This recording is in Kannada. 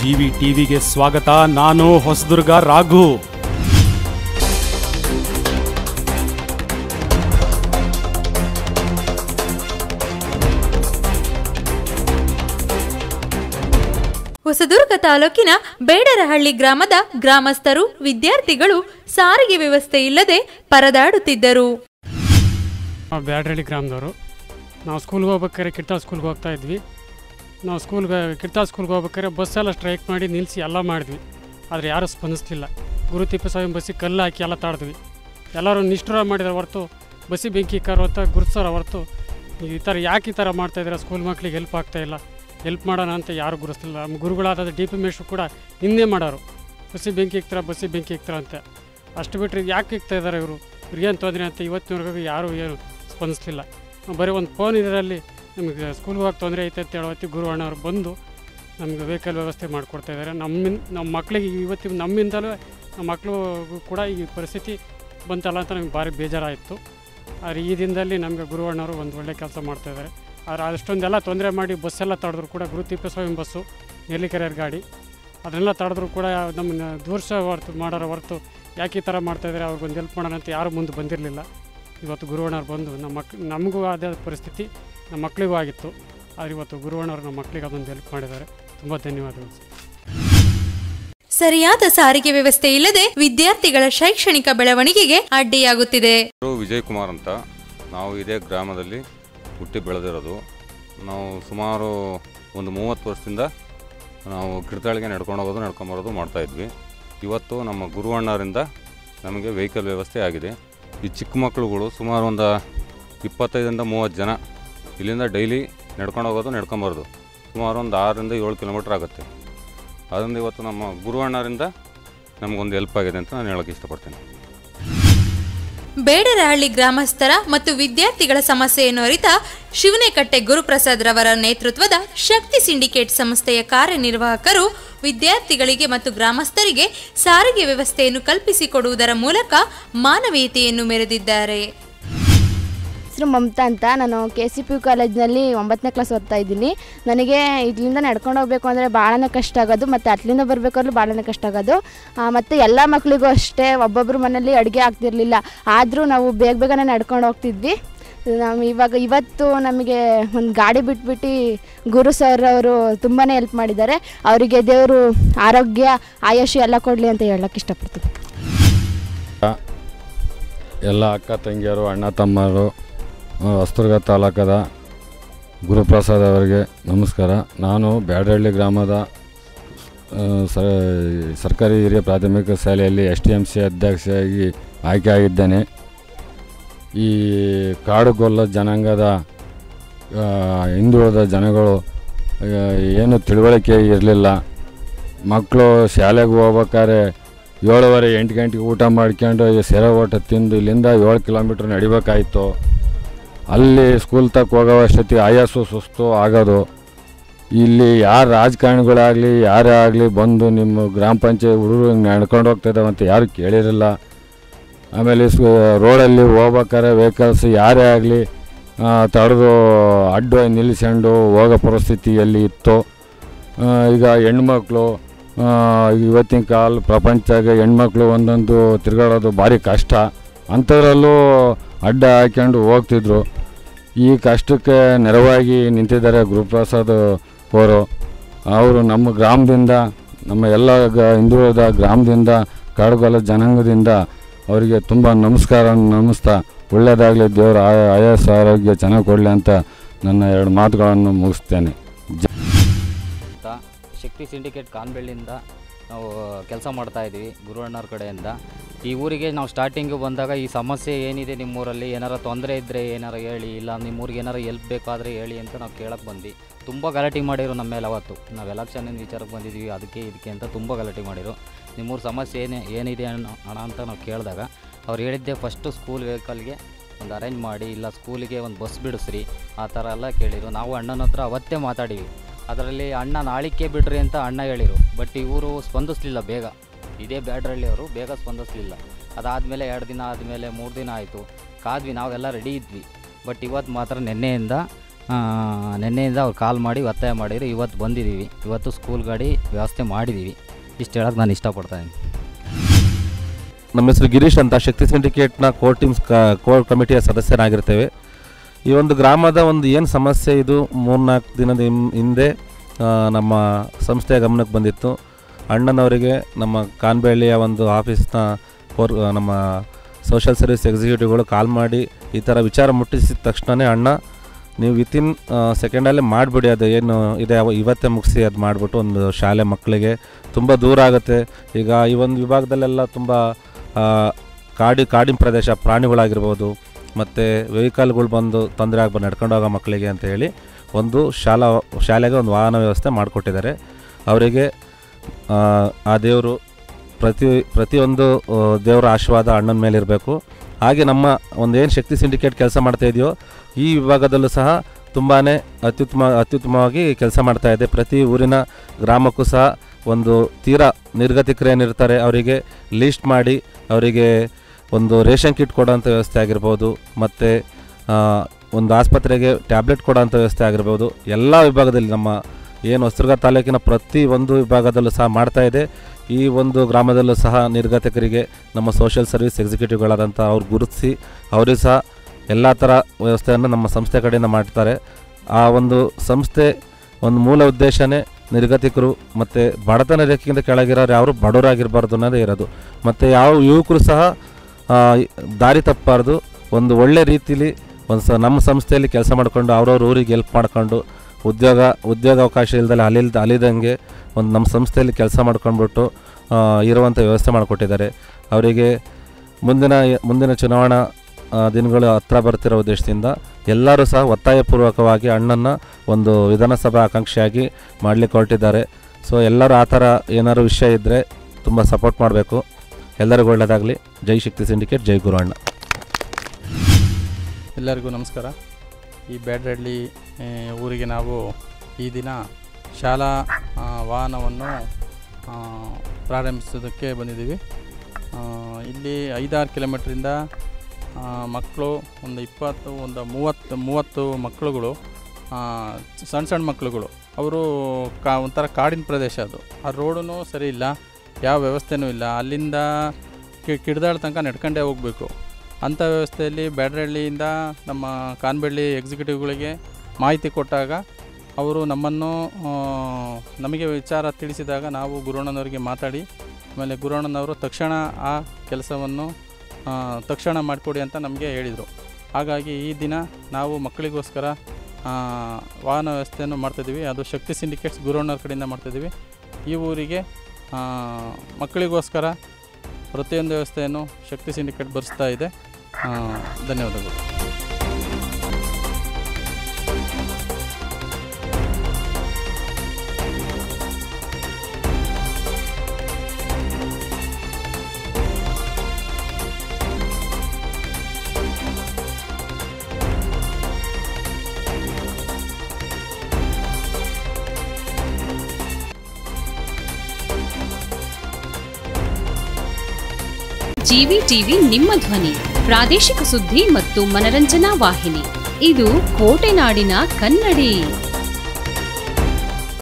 ಜಿವಿ ಟಿವಿಗೆ ಸ್ವಾಗತ ನಾನು ಹೊಸದುರ್ಗ ರಾಘು ಹೊಸದುರ್ಗ ತಾಲೂಕಿನ ಬೇಡರಹಳ್ಳಿ ಗ್ರಾಮದ ಗ್ರಾಮಸ್ಥರು ವಿದ್ಯಾರ್ಥಿಗಳು ಸಾರಿಗೆ ವ್ಯವಸ್ಥೆ ಇಲ್ಲದೆ ಪರದಾಡುತ್ತಿದ್ದರು ನಾವು ಬ್ಯಾಡ್ರಳ್ಳಿ ಗ್ರಾಮದವರು ನಾವು ಸ್ಕೂಲ್ಗೆ ಹೋಗ್ಬೇಕಾದ್ರೆ ಕಿರ್ತಾ ಸ್ಕೂಲ್ಗೆ ಹೋಗ್ತಾ ಇದ್ವಿ ನಾವು ಸ್ಕೂಲ್ಗೆ ಕಿರ್ತಾ ಸ್ಕೂಲ್ಗೆ ಹೋಗ್ಬೇಕಾದ್ರೆ ಬಸ್ಸೆಲ್ಲ ಸ್ಟ್ರೈಕ್ ಮಾಡಿ ನಿಲ್ಲಿಸಿ ಎಲ್ಲ ಮಾಡಿದ್ವಿ ಆದರೆ ಯಾರೂ ಸ್ಪಂದಿಸ್ಲಿಲ್ಲ ಗುರುತಿಪ್ಪ ಸ್ವಾಮಿ ಬಸ್ಸಿಗೆ ಕಲ್ಲು ಹಾಕಿ ಎಲ್ಲ ತಾಡಿದ್ವಿ ಎಲ್ಲರೂ ನಿಷ್ಠುರ ಮಾಡಿದ್ರೆ ಹೊರತು ಬಸ್ಸಿಗೆ ಬೆಂಕಿ ಕರೋ ಅಂತ ಗುರುತಿಸೋರ ಹೊರತು ಈ ಥರ ಯಾಕೆ ಈ ಥರ ಮಾಡ್ತಾಯಿದ್ದಾರೆ ಸ್ಕೂಲ್ ಮಕ್ಳಿಗೆ ಹೆಲ್ಪ್ ಆಗ್ತಾಯಿಲ್ಲ ಹೆಲ್ಪ್ ಮಾಡೋಣ ಅಂತ ಯಾರು ಗುರುತಿಲ್ಲ ನಮ್ಮ ಗುರುಗಳಾದ ಡಿ ಪಿ ಮೇಷ್ರು ಕೂಡ ಹಿಂದೆ ಮಾಡೋರು ಬಸ್ಸಿಗೆ ಬೆಂಕಿ ಇಕ್ತಾರ ಬಸ್ಸಿಗೆ ಬೆಂಕಿ ಇಕ್ತಾರ ಅಂತ ಅಷ್ಟು ಬಿಟ್ಟರೆ ಯಾಕೆ ಇಕ್ತಾ ಇದ್ದಾರೆ ಇವರು ಇವ್ರಿಗೇನು ತೊಂದರೆ ಅಂತ ಇವತ್ತಿನವರೆಗೂ ಯಾರೂ ಏನು ಸ್ಪಂದಿಸಲಿಲ್ಲ ಬರೀ ಒಂದು ಫೋನ್ ಇದರಲ್ಲಿ ನಮಗೆ ಸ್ಕೂಲ್ಗೆ ಹೋಗಿ ತೊಂದರೆ ಐತೆ ಅಂತ ಹೇಳೋತ್ತಿ ಗುರು ಅಣ್ಣವ್ರು ಬಂದು ನಮಗೆ ವೆಹಿಕಲ್ ವ್ಯವಸ್ಥೆ ಮಾಡಿಕೊಡ್ತಾ ಇದ್ದಾರೆ ನಮ್ಮಿಂದ ನಮ್ಮ ಮಕ್ಕಳಿಗೆ ಇವತ್ತಿನ ನಮ್ಮಿಂದಲೂ ನಮ್ಮ ಮಕ್ಕಳಿಗೂ ಕೂಡ ಈ ಪರಿಸ್ಥಿತಿ ಬಂತಲ್ಲ ಅಂತ ನಮಗೆ ಭಾರಿ ಬೇಜಾರಾಯಿತು ಆದರೆ ಈ ದಿನದಲ್ಲಿ ನಮಗೆ ಗುರು ಅಣ್ಣವರು ಒಂದು ಒಳ್ಳೆ ಕೆಲಸ ಮಾಡ್ತಾಯಿದ್ದಾರೆ ಆದರೆ ಅಷ್ಟೊಂದೆಲ್ಲ ತೊಂದರೆ ಮಾಡಿ ಬಸ್ಸೆಲ್ಲ ತಡೆದ್ರು ಕೂಡ ಗುರು ತಿಪ್ಪೇಸ್ವಾಮಿ ಬಸ್ಸು ನೆಲ್ಲಿಕೆರೆಯರ್ ಗಾಡಿ ಅದನ್ನೆಲ್ಲ ತಡೆದ್ರು ಕೂಡ ನಮ್ಮನ್ನು ದೂರ್ಸ ಹೊರ್ತು ಮಾಡೋರ ಹೊರತು ಯಾಕೆ ಈ ಥರ ಮಾಡ್ತಾಯಿದ್ದಾರೆ ಅವ್ರಿಗೊಂದು ಹೆಲ್ಪ್ ಮಾಡೋಣ ಅಂತ ಯಾರೂ ಮುಂದೆ ಬಂದಿರಲಿಲ್ಲ ಇವತ್ತು ಗುರುವಣ್ಣವ್ರು ಬಂದು ನಮ್ಮ ಮಕ್ ನಮಗೂ ಅದೇ ಪರಿಸ್ಥಿತಿ ನಮ್ಮ ಮಕ್ಕಳಿಗೂ ಆಗಿತ್ತು ಆದರೆ ಇವತ್ತು ಗುರುವಣ್ಣವ್ರು ನಮ್ಮ ಮಕ್ಕಳಿಗೆ ಅದೊಂದು ಹೆಲ್ಪ್ ಮಾಡಿದ್ದಾರೆ ತುಂಬ ಧನ್ಯವಾದಗಳು ಸರ್ ಸರಿಯಾದ ಸಾರಿಗೆ ವ್ಯವಸ್ಥೆ ಇಲ್ಲದೆ ವಿದ್ಯಾರ್ಥಿಗಳ ಶೈಕ್ಷಣಿಕ ಬೆಳವಣಿಗೆಗೆ ಅಡ್ಡಿಯಾಗುತ್ತಿದೆ ಹೆಸರು ವಿಜಯ್ ಕುಮಾರ್ ಅಂತ ನಾವು ಇದೇ ಗ್ರಾಮದಲ್ಲಿ ಹುಟ್ಟಿ ಬೆಳೆದಿರೋದು ನಾವು ಸುಮಾರು ಒಂದು ಮೂವತ್ತು ವರ್ಷದಿಂದ ನಾವು ಗಿಡತಾಳಿಗೆ ನಡ್ಕೊಂಡು ಹೋಗೋದು ನಡ್ಕೊಂಬರೋದು ಮಾಡ್ತಾಯಿದ್ವಿ ಇವತ್ತು ನಮ್ಮ ಗುರುವಣ್ಣರಿಂದ ನಮಗೆ ವೆಹಿಕಲ್ ವ್ಯವಸ್ಥೆ ಆಗಿದೆ ಈ ಚಿಕ್ಕ ಮಕ್ಕಳುಗಳು ಸುಮಾರು ಒಂದು ಇಪ್ಪತ್ತೈದರಿಂದ ಮೂವತ್ತು ಜನ ಇಲ್ಲಿಂದ ಡೈಲಿ ನಡ್ಕೊಂಡು ಹೋಗೋದು ನಡ್ಕೊಂಬರೋದು ಸುಮಾರು ಒಂದು ಆರರಿಂದ ಏಳು ಕಿಲೋಮೀಟ್ರ್ ಆಗುತ್ತೆ ಅದರಿಂದ ಇವತ್ತು ನಮ್ಮ ಗುರುವಣ್ಣರಿಂದ ನಮಗೊಂದು ಹೆಲ್ಪ್ ಆಗಿದೆ ಅಂತ ನಾನು ಹೇಳೋಕ್ಕೆ ಇಷ್ಟಪಡ್ತೇನೆ ಬೇಡರಹಳ್ಳಿ ಗ್ರಾಮಸ್ಥರ ಮತ್ತು ವಿದ್ಯಾರ್ಥಿಗಳ ಸಮಸ್ಯೆಯನ್ನು ಅರಿತ ಶಿವನೆಕಟ್ಟೆ ಗುರುಪ್ರಸಾದ್ ರವರ ನೇತೃತ್ವದ ಶಕ್ತಿ ಸಿಂಡಿಕೇಟ್ ಸಂಸ್ಥೆಯ ಕಾರ್ಯನಿರ್ವಾಹಕರು ವಿದ್ಯಾರ್ಥಿಗಳಿಗೆ ಮತ್ತು ಗ್ರಾಮಸ್ಥರಿಗೆ ಸಾರಿಗೆ ವ್ಯವಸ್ಥೆಯನ್ನು ಕಲ್ಪಿಸಿಕೊಡುವುದರ ಮೂಲಕ ಮಾನವೀಯತೆಯನ್ನು ಮೆರೆದಿದ್ದಾರೆ ಹೆಸರು ಮಮತಾ ಅಂತ ನಾನು ಕೆ ಸಿ ಪಿ ಯು ಕಾಲೇಜ್ನಲ್ಲಿ ಒಂಬತ್ತನೇ ಕ್ಲಾಸ್ ಓದ್ತಾ ಇದ್ದೀನಿ ನನಗೆ ಇಲ್ಲಿಂದ ನಡ್ಕೊಂಡು ಹೋಗ್ಬೇಕು ಅಂದರೆ ಭಾಳನೇ ಕಷ್ಟ ಆಗೋದು ಮತ್ತು ಅಟ್ಲಿಂದ ಬರಬೇಕಾದ್ರೂ ಭಾಳನೇ ಕಷ್ಟ ಆಗೋದು ಆ, ಮತ್ತು ಎಲ್ಲ ಮಕ್ಕಳಿಗೂ ಅಷ್ಟೇ ಒಬ್ಬೊಬ್ಬರ ಮನೇಲಿ ಅಡುಗೆ ಆಗ್ತಿರ್ಲಿಲ್ಲ ಆದರೂ ನಾವು ಬೇಗ ಬೇಗನೆ ನಡ್ಕೊಂಡು ಹೋಗ್ತಿದ್ವಿ ನಾವು ಇವಾಗ ಇವತ್ತು ನಮಗೆ ಒಂದು ಗಾಡಿ ಬಿಟ್ಬಿಟ್ಟು ಗುರು ಸರ್ ಅವರು ತುಂಬಾ ಹೆಲ್ಪ್ ಮಾಡಿದ್ದಾರೆ ಅವರಿಗೆ ದೇವರು ಆರೋಗ್ಯ ಆಯುಷ್ ಎಲ್ಲ ಕೊಡಲಿ ಅಂತ ಹೇಳಕ್ಕೆ ಇಷ್ಟಪಡ್ತೀನಿ ಎಲ್ಲ ಅಕ್ಕ ತಂಗಿಯರು ಅಣ್ಣ ತಮ್ಮರು ಆ, ಹೊಸದುರ್ಗ ತಾಲೂಕದ ಗುರುಪ್ರಸಾದ್ ಅವರಿಗೆ ನಮಸ್ಕಾರ ನಾನು ಬ್ಯಾಡಹಳ್ಳಿ ಗ್ರಾಮದ ಆ, ಸ ಸರ್ಕಾರಿ ಹಿರಿಯ ಪ್ರಾಥಮಿಕ ಶಾಲೆಯಲ್ಲಿ ಎಸ್ ಟಿ ಎಮ್ ಸಿ ಅಧ್ಯಕ್ಷರಾಗಿ ಆಯ್ಕೆ ಆಗಿದ್ದೇನೆ ಈ ಕಾಡುಗೊಲ್ಲ ಜನಾಂಗದ ಆ, ಹಿಂದುಳಿದ ಜನಗಳು ಆ, ಏನು ತಿಳುವಳಿಕೆ ಇರಲಿಲ್ಲ ಮಕ್ಕಳು ಶಾಲೆಗೆ ಹೋಗ್ಬೇಕಾದ್ರೆ ಏಳುವರೆ ಎಂಟು ಗಂಟೆಗೆ ಊಟ ಮಾಡ್ಕೊಂಡು ಈ ಸೆರೆ ಊಟ ತಿಂದು ಇಲ್ಲಿಂದ ಏಳು ಕಿಲೋಮೀಟ್ರ್ ನಡಿಬೇಕಾಯ್ತು ಅಲ್ಲಿ ಸ್ಕೂಲ್ ತಕ್ಕ ಹೋಗೋ ಅಷ್ಟೊತ್ತಿಗೆ ಆಯಾಸು ಸುಸ್ತು ಆಗೋದು ಇಲ್ಲಿ ಯಾರು ರಾಜಕಾರಣಿಗಳಾಗಲಿ ಯಾರೇ ಆಗಲಿ ಬಂದು ನಿಮ್ಮ ಗ್ರಾಮ ಪಂಚಾಯತ್ ಹುಡುಗರು ಹಿಂಗೆ ನಡ್ಕೊಂಡು ಹೋಗ್ತಿದ್ದಾವೆ ಅಂತ ಯಾರು ಕೇಳಿರಲಿಲ್ಲ ಆಮೇಲೆ ಸ್ಕೂ ರೋಡಲ್ಲಿ ಹೋಗ್ಬೇಕಾದ್ರೆ ವೆಹಿಕಲ್ಸ್ ಯಾರೇ ಆಗಲಿ ತಡೆದು ಅಡ್ಡ ನಿಲ್ಲಿಸ್ಕೊಂಡು ಹೋಗೋ ಪರಿಸ್ಥಿತಿಯಲ್ಲಿ ಇತ್ತು ಆ, ಈಗ ಹೆಣ್ಮಕ್ಳು ಆ, ಇವತ್ತಿನ ಕಾಲ ಪ್ರಪಂಚಾಗ ಹೆಣ್ಮಕ್ಳು ಒಂದೊಂದು ತಿರುಗಾಡೋದು ಭಾರಿ ಕಷ್ಟ ಅಂಥದ್ರಲ್ಲೂ ಅಡ್ಡ ಹಾಕ್ಕೊಂಡು ಹೋಗ್ತಿದ್ರು ಈ ಕಷ್ಟಕ್ಕೆ ನೆರವಾಗಿ ನಿಂತಿದ್ದಾರೆ ಗುರುಪ್ರಸಾದ್ ಅವರು ಅವರು ನಮ್ಮ ಗ್ರಾಮದಿಂದ ನಮ್ಮ ಎಲ್ಲ ಗ ಹಿಂದುಳಿದ ಗ್ರಾಮದಿಂದ ಕಾಡುಗೊಲ್ಲ ಜನಾಂಗದಿಂದ ಅವರಿಗೆ ತುಂಬ ನಮಸ್ಕಾರ ನಮಿಸ್ತಾ ಒಳ್ಳೆಯದಾಗಲಿ ದೇವರ ಆಯ ಆಯಾಸ ಆರೋಗ್ಯ ಚೆನ್ನಾಗಿ ಕೊಡಲಿ ಅಂತ ನನ್ನ ಎರಡು ಮಾತುಗಳನ್ನು ಮುಗಿಸ್ತೇನೆ ಅಂತ ಶಕ್ತಿ ಸಿಂಡಿಕೇಟ್ ಕಾನ್ಬೆಳ್ಳಿಂದ ನಾವು ಕೆಲಸ ಮಾಡ್ತಾ ಇದ್ದೀವಿ ಗುರುವಣ್ಣವ್ರ ಕಡೆಯಿಂದ ಈ ಊರಿಗೆ ನಾವು ಸ್ಟಾರ್ಟಿಂಗು ಬಂದಾಗ ಈ ಸಮಸ್ಯೆ ಏನಿದೆ ನಿಮ್ಮೂರಲ್ಲಿ ಏನಾರ ತೊಂದರೆ ಇದ್ದರೆ ಏನಾರ ಹೇಳಿ ಇಲ್ಲ ನಿಮ್ಮೂರಿಗೆ ಏನಾರ ಎಲ್ಪ್ ಬೇಕಾದರೆ ಹೇಳಿ ಅಂತ ನಾವು ಕೇಳಕ್ಕೆ ಬಂದು ತುಂಬ ಗಲಾಟೆ ಮಾಡಿರು ನಮ್ಮ ಮೇಲೆ ಅವತ್ತು ನಾವು ಎಲೆಕ್ಷನಿನ ವಿಚಾರಕ್ಕೆ ಬಂದಿದ್ವಿ ಅದಕ್ಕೆ ಇದಕ್ಕೆ ಅಂತ ತುಂಬ ಗಲಾಟೆ ಮಾಡಿರು ನಿಮ್ಮೂರ ಸಮಸ್ಯೆ ಏನೇ ಏನಿದೆ ಅನ್ನೋ ಹಣ ಅಂತ ನಾವು ಕೇಳಿದಾಗ ಅವ್ರು ಹೇಳಿದ್ದೆ ಫಸ್ಟು ಸ್ಕೂಲ್ ವೆಹಿಕಲ್ಗೆ ಒಂದು ಅರೇಂಜ್ ಮಾಡಿ ಇಲ್ಲ ಸ್ಕೂಲಿಗೆ ಒಂದು ಬಸ್ ಬಿಡಿಸ್ರಿ ಆ ಥರ ಎಲ್ಲ ಕೇಳಿರು ನಾವು ಅಣ್ಣನ ಹತ್ರ ಅವತ್ತೇ ಮಾತಾಡೀವಿ ಅದರಲ್ಲಿ ಅಣ್ಣ ನಾಳಿಕೆ ಬಿಡ್ರಿ ಅಂತ ಅಣ್ಣ ಹೇಳಿರು ಬಟ್ ಇವರು ಸ್ಪಂದಿಸ್ಲಿಲ್ಲ ಬೇಗ ಇದೇ ಬ್ಯಾಡ್ರಳ್ಳಿ ಅವರು ಬೇಗ ಸ್ಪಂದಿಸ್ಲಿಲ್ಲ ಅದಾದಮೇಲೆ ಎರಡು ದಿನ ಆದಮೇಲೆ ಮೂರು ದಿನ ಆಯಿತು ಕಾದ್ವಿ ನಾವೆಲ್ಲ ರೆಡಿ ಇದ್ವಿ ಬಟ್ ಇವತ್ತು ಮಾತ್ರ ನಿನ್ನೆಯಿಂದ ಆ, ನಿನ್ನೆಯಿಂದ ಅವ್ರು ಕಾಲ್ ಮಾಡಿ ಒತ್ತಾಯ ಮಾಡಿದ್ರು ಇವತ್ತು ಬಂದಿದ್ದೀವಿ ಇವತ್ತು ಸ್ಕೂಲ್ ಗಾಡಿ ವ್ಯವಸ್ಥೆ ಮಾಡಿದ್ದೀವಿ ಇಷ್ಟು ಹೇಳಕ್ಕೆ ನಾನು ಇಷ್ಟಪಡ್ತಾ ಇದ್ದೀನಿ ನಮ್ಮ ಹೆಸರು ಗಿರೀಶ್ ಅಂತ ಶಕ್ತಿ ಸಿಂಡಿಕೇಟ್ನ ಕೋರ್ ಟೀಮ್ಸ್ ಕೋರ್ ಕಮಿಟಿಯ ಸದಸ್ಯರಾಗಿರ್ತೇವೆ ಈ ಒಂದು ಗ್ರಾಮದ ಒಂದು ಏನು ಸಮಸ್ಯೆ ಇದು ಮೂರ್ನಾಲ್ಕು ದಿನದ ಹಿಂ- ಹಿಂದೆ ಆ, ನಮ್ಮ ಸಂಸ್ಥೆಯ ಗಮನಕ್ಕೆ ಬಂದಿತ್ತು ಅಣ್ಣನವರಿಗೆ ನಮ್ಮ ಕಾನ್ಬೇಳಿಯ ಒಂದು ಆಫೀಸ್ನ ಕೋರ್ ನಮ್ಮ ಸೋಷಲ್ ಸರ್ವಿಸ್ ಎಕ್ಸಿಕ್ಯೂಟಿವ್ಗಳು ಕಾಲ್ ಮಾಡಿ ಈ ಥರ ವಿಚಾರ ಮುಟ್ಟಿಸಿದ ತಕ್ಷಣವೇ ಅಣ್ಣ ನೀವು ವಿತಿನ್ ಸೆಕೆಂಡಲ್ಲೇ ಮಾಡಿಬಿಡಿ ಅದು ಏನು ಇದೆ ಅವ- ಇವತ್ತೇ ಮುಗಿಸಿ ಅದು ಮಾಡಿಬಿಟ್ಟು ಒಂದು ಶಾಲೆ ಮಕ್ಕಳಿಗೆ ತುಂಬ ದೂರ ಆಗುತ್ತೆ ಈಗ ಈ ಒಂದು ವಿಭಾಗದಲ್ಲೆಲ್ಲ ತುಂಬ ಆ, ಕಾಡಿ ಕಾಡಿನ ಪ್ರದೇಶ ಪ್ರಾಣಿಗಳಾಗಿರ್ಬೋದು ಮತ್ತು ವೆಹಿಕಲ್ಗಳು ಬಂದು ತೊಂದರೆ ಆಗ್ಬಾರ್ದು ನಡ್ಕೊಂಡು ಹೋಗೋ ಮಕ್ಕಳಿಗೆ ಅಂತ ಹೇಳಿ ಒಂದು ಶಾಲಾ ಶಾಲೆಗೆ ಒಂದು ವಾಹನ ವ್ಯವಸ್ಥೆ ಮಾಡಿಕೊಟ್ಟಿದ್ದಾರೆ ಅವರಿಗೆ ಆ, ಆ ದೇವರು ಪ್ರತಿ ಪ್ರತಿಯೊಂದು ಆ, ದೇವರ ಆಶೀರ್ವಾದ ಅಣ್ಣನ ಮೇಲೆ ಇರಬೇಕು ಹಾಗೆ ನಮ್ಮ ಒಂದು ಏನು ಶಕ್ತಿ ಸಿಂಡಿಕೇಟ್ ಕೆಲಸ ಮಾಡ್ತಾ ಇದೆಯೋ ಈ ವಿಭಾಗದಲ್ಲೂ ಸಹ ತುಂಬಾ ಅತ್ಯುತ್ತಮ ಅತ್ಯುತ್ತಮವಾಗಿ ಕೆಲಸ ಮಾಡ್ತಾ ಇದೆ ಪ್ರತಿ ಊರಿನ ಗ್ರಾಮಕ್ಕೂ ಸಹ ಒಂದು ತೀರಾ ನಿರ್ಗತಿಕರೇನಿರ್ತಾರೆ ಅವರಿಗೆ ಲೀಸ್ಟ್ ಮಾಡಿ ಅವರಿಗೆ ಒಂದು ರೇಷನ್ ಕಿಟ್ ಕೊಡೋಂಥ ವ್ಯವಸ್ಥೆ ಆಗಿರ್ಬೋದು ಮತ್ತು ಒಂದು ಆಸ್ಪತ್ರೆಗೆ ಟ್ಯಾಬ್ಲೆಟ್ ಕೊಡೋಂಥ ವ್ಯವಸ್ಥೆ ಆಗಿರ್ಬೋದು ಎಲ್ಲ ವಿಭಾಗದಲ್ಲಿ ನಮ್ಮ ಏನು ಹೊಸದುರ್ಗ ತಾಲೂಕಿನ ಪ್ರತಿ ಒಂದು ವಿಭಾಗದಲ್ಲೂ ಸಹ ಮಾಡ್ತಾ ಇದೆ ಈ ಒಂದು ಗ್ರಾಮದಲ್ಲೂ ಸಹ ನಿರ್ಗತಿಕರಿಗೆ ನಮ್ಮ ಸೋಷಿಯಲ್ ಸರ್ವಿಸ್ ಎಕ್ಸಿಕ್ಯೂಟಿವ್ಗಳಾದಂಥ ಅವ್ರು ಗುರುತಿಸಿ ಅವರಿಗೆ ಸಹ ಎಲ್ಲ ಥರ ವ್ಯವಸ್ಥೆಯನ್ನು ನಮ್ಮ ಸಂಸ್ಥೆ ಕಡೆಯಿಂದ ಮಾಡ್ತಾರೆ ಆ ಒಂದು ಸಂಸ್ಥೆ ಒಂದು ಮೂಲ ಉದ್ದೇಶನೇ ನಿರ್ಗತಿಕರು ಮತ್ತು ಬಡತನ ರೇಖೆಗಿಂತ ಕೆಳಗಿರೋರು ಯಾರು ಬಡವರಾಗಿರಬಾರ್ದು ಅನ್ನೋದೇ ಇರೋದು ಮತ್ತು ಯಾವ ಯುವಕರು ಸಹ ಆ, ದಾರಿ ತಪ್ಪಬಾರ್ದು ಒಂದು ಒಳ್ಳೆ ರೀತಿಲಿ ಒಂದು ಸ ನಮ್ಮ ಸಂಸ್ಥೆಯಲ್ಲಿ ಕೆಲಸ ಮಾಡಿಕೊಂಡು ಅವ್ರವ್ರ ಊರಿಗೆ ಹೆಲ್ಪ್ ಮಾಡ್ಕೊಂಡು ಉದ್ಯೋಗ ಉದ್ಯೋಗ ಅವಕಾಶ ಇಲ್ದಲೆ ಅಲಿಲ್ದ ಅಲಿದಂಗೆ ಒಂದು ನಮ್ಮ ಸಂಸ್ಥೆಯಲ್ಲಿ ಕೆಲಸ ಮಾಡ್ಕೊಂಡ್ಬಿಟ್ಟು ಆ, ಇರುವಂಥ ವ್ಯವಸ್ಥೆ ಮಾಡಿಕೊಟ್ಟಿದ್ದಾರೆ ಅವರಿಗೆ ಮುಂದಿನ ಮುಂದಿನ ಚುನಾವಣಾ ಆ, ದಿನಗಳು ಹತ್ರ ಬರ್ತಿರೋ ಉದ್ದೇಶದಿಂದ ಎಲ್ಲರೂ ಸಹ ಒತ್ತಾಯಪೂರ್ವಕವಾಗಿ ಅಣ್ಣನ ಒಂದು ವಿಧಾನಸಭಾ ಆಕಾಂಕ್ಷಿಯಾಗಿ ಮಾಡಲಿಕ್ಕೆ ಹೊರಟಿದ್ದಾರೆ ಸೊ ಎಲ್ಲರೂ ಆ ಥರ ಏನಾದ್ರು ವಿಷಯ ಇದ್ದರೆ ತುಂಬ ಸಪೋರ್ಟ್ ಮಾಡಬೇಕು ಎಲ್ಲರಿಗೂ ಒಳ್ಳೆಯದಾಗಲಿ ಜೈ ಶಕ್ತಿ ಸಿಂಡಿಕೇಟ್ ಜೈ ಗುರು ಅಣ್ಣ ಎಲ್ಲರಿಗೂ ನಮಸ್ಕಾರ ಈ ಬ್ಯಾಡ್ರಳ್ಳಿ ಆ, ಊರಿಗೆ ನಾವು ಈ ದಿನ ಶಾಲಾ ಆ, ವಾಹನವನ್ನು ಆ, ಪ್ರಾರಂಭಿಸೋದಕ್ಕೆ ಬಂದಿದ್ದೀವಿ ಆ, ಇಲ್ಲಿ ಐದಾರು ಕಿಲೋಮೀಟ್ರಿಂದ ಮಕ್ಕಳು ಒಂದು ಇಪ್ಪತ್ತು ಒಂದು ಮೂವತ್ತು ಮೂವತ್ತು ಮಕ್ಕಳುಗಳು ಆ, ಸಣ್ಣ ಸಣ್ಣ ಮಕ್ಕಳುಗಳು ಅವರು ಕಾ ಒಂಥರ ಕಾಡಿನ ಪ್ರದೇಶ ಅದು ಆ ರೋಡೂ ಸರಿ ಇಲ್ಲ ಯಾವ ವ್ಯವಸ್ಥೆನೂ ಇಲ್ಲ ಅಲ್ಲಿಂದ ಕಿ ಕಿಡ್ದಾಳ ತನಕ ನಡ್ಕೊಂಡೇ ಹೋಗಬೇಕು ಅಂಥ ವ್ಯವಸ್ಥೆಯಲ್ಲಿ ಬ್ಯಾಡ್ರಳ್ಳಿಯಿಂದ ನಮ್ಮ ಕಾನ್ಬೆಳ್ಳಿ ಎಕ್ಸಿಕ್ಯೂಟಿವ್ಗಳಿಗೆ ಮಾಹಿತಿ ಕೊಟ್ಟಾಗ ಅವರು ನಮ್ಮನ್ನು ಆ, ನಮಗೆ ವಿಚಾರ ತಿಳಿಸಿದಾಗ ನಾವು ಗುರುವಣ್ಣನವರಿಗೆ ಮಾತಾಡಿ ಆಮೇಲೆ ಗುರುವಣ್ಣನವರು ತಕ್ಷಣ ಆ ಕೆಲಸವನ್ನು ಆ, ತಕ್ಷಣ ಮಾಡಿಕೊಡಿ ಅಂತ ನಮಗೆ ಹೇಳಿದರು ಹಾಗಾಗಿ ಈ ದಿನ ನಾವು ಮಕ್ಕಳಿಗೋಸ್ಕರ ಆ, ವಾಹನ ವ್ಯವಸ್ಥೆಯನ್ನು ಮಾಡ್ತಾಯಿದ್ದೀವಿ ಅದು ಶಕ್ತಿ ಸಿಂಡಿಕೇಟ್ಸ್ ಗುರುವಣ್ಣವ್ರ ಕಡೆಯಿಂದ ಮಾಡ್ತಾಯಿದ್ದೀವಿ ಈ ಊರಿಗೆ ಆ, ಮಕ್ಕಳಿಗೋಸ್ಕರ ಪ್ರತಿಯೊಂದು ವ್ಯವಸ್ಥೆಯನ್ನು ಶಕ್ತಿ ಸಿಂಡಿಕೇಟ್ ಭರಿಸ್ತಾ ಇದೆ ಆ, ಧನ್ಯವಾದಗಳು ಜಿವಿ ಟಿವಿ ನಿಮ್ಮ ಧ್ವನಿ ಪ್ರಾದೇಶಿಕ ಸುದ್ದಿ ಮತ್ತು ಮನರಂಜನಾ ವಾಹಿನಿ ಇದು ಕೋಟೆನಾಡಿನ ಕನ್ನಡಿ